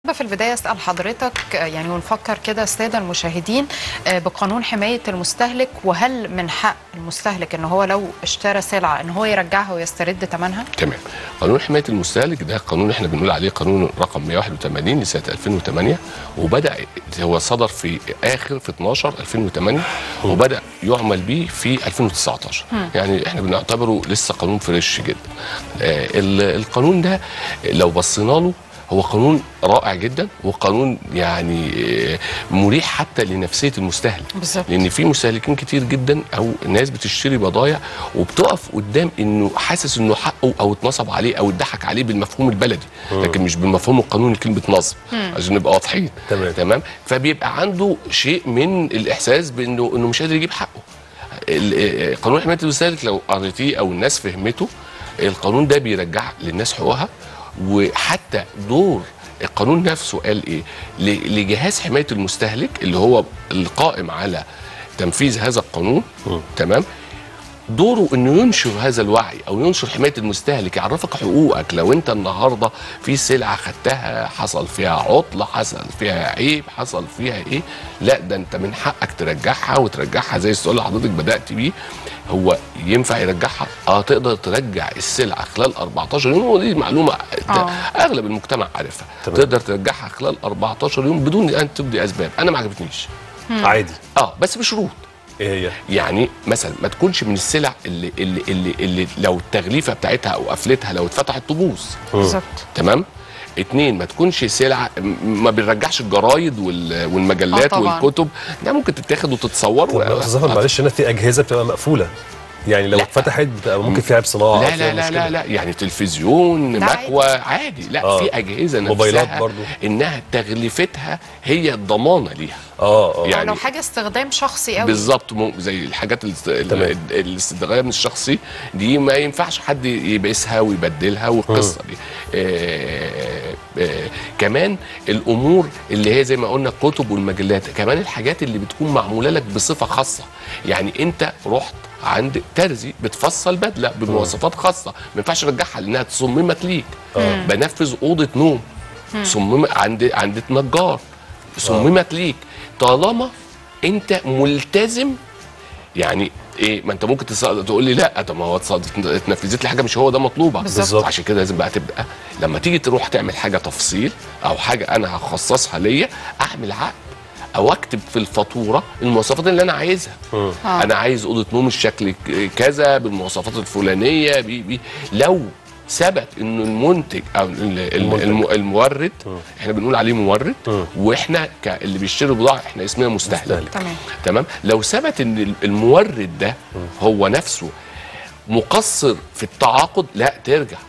في البداية أسأل حضرتك آه، يعني ونفكر كده السادة المشاهدين آه، بقانون حماية المستهلك وهل من حق المستهلك ان هو لو اشترى سلعة ان هو يرجعها ويسترد ثمنها؟ تمام قانون حمايه المستهلك ده قانون احنا بنقول عليه قانون رقم 181 لسنه 2008 وبدا هو صدر في اخر في 12 2008 وبدا يعمل به في 2019 يعني احنا بنعتبره لسه قانون فريش جدا آه ال- القانون ده لو بصينا له هو قانون رائع جدا وقانون يعني آه، مريح حتى لنفسيه المستهلك بالظبط. لان في مستهلكين كتير جدا او ناس بتشتري بضايع وبتقف قدام انه حاسس انه حقه او اتنصب عليه او اتضحك عليه بالمفهوم البلدي لكن مش بالمفهوم القانوني كلمه نصب عشان نبقى واضحين تمام. تمام فبيبقى عنده شيء من الاحساس بانه انه مش قادر يجيب حقه ال- آه، قانون حمايه المستهلك لو قريتيه او الناس فهمته القانون ده بيرجع للناس حقوقها وحتى دور القانون نفسه قال ايه ل- لجهاز حمايه المستهلك اللي هو القائم على تنفيذ هذا القانون تمام دوره انه ينشر هذا الوعي او ينشر حمايه المستهلك يعرفك حقوقك لو انت النهارده في سلعه خدتها حصل فيها عطله حصل فيها عيب حصل فيها ايه لا ده انت من حقك ترجعها وترجعها زي السؤال اللي حضرتك بدات بيه هو ينفع يرجعها اه تقدر ترجع السلعه خلال 14 يوم ودي معلومه آه. اغلب المجتمع عارفها تمام. تقدر ترجعها خلال 14 يوم بدون ان تبدي اسباب انا ما عجبتنيش عادي اه بس بشروط ايه هي يعني مثلا ما تكونش من السلع اللي اللي اللي, اللي لو التغليفه بتاعتها او قفلتها لو اتفتحت تبوظ بالظبط تمام اتنين ما تكونش سلعه م- ما بنرجعش الجرايد وال- والمجلات آه طبعاً. والكتب ده ممكن تتاخد وتتصور طب يا استاذ احمد معلش هنا في اجهزه بتبقى مقفوله يعني لو لا. اتفتحت بتبقى ممكن فيها عيب صناعه لا فيها لا لا مشكلة. لا لا يعني تلفزيون لا عادي. مكوى عادي لا آه. في اجهزه نفسها موبايلات برضو. انها تغلفتها هي الضمانه ليها اه اه يعني يعني لو حاجة استخدام شخصي قوي بالظبط مو- زي الحاجات الاست- ال- تمام. ال- الاستخدام الشخصي دي ما ينفعش حد يبقسها ويبدلها والقصه دي آه آه كمان الامور اللي هي زي ما قلنا الكتب والمجلات كمان الحاجات اللي بتكون معموله لك بصفه خاصه يعني انت رحت عند ترزي بتفصل بدله بمواصفات خاصه ما ينفعش ترجعها لانها صممت ليك بنفذ اوضه نوم صمم عند عند نجار صممت ليك طالما انت ملتزم يعني ايه ما انت ممكن تص- تقول لي لا طب ما هو اتص- اتنفذت لي حاجه مش هو ده مطلوبه بالظبط. عشان كده لازم بقى تبقى لما تيجي تروح تعمل حاجه تفصيل او حاجه انا هخصصها ليا اعمل عقد او اكتب في الفاتوره المواصفات اللي انا عايزها آه. انا عايز اوضه نوم الشكل ك- كذا بالمواصفات الفلانيه بي بي لو ثبت انه المنتج او ال- ال- المنتج. الم- المورد احنا بنقول عليه مورد مم. واحنا ك- اللي بيشتري بضاعه احنا اسمها مستهلك مستهلك. تمام تمام لو ثبت ان ال- المورد ده هو نفسه مقصر في التعاقد لا ترجع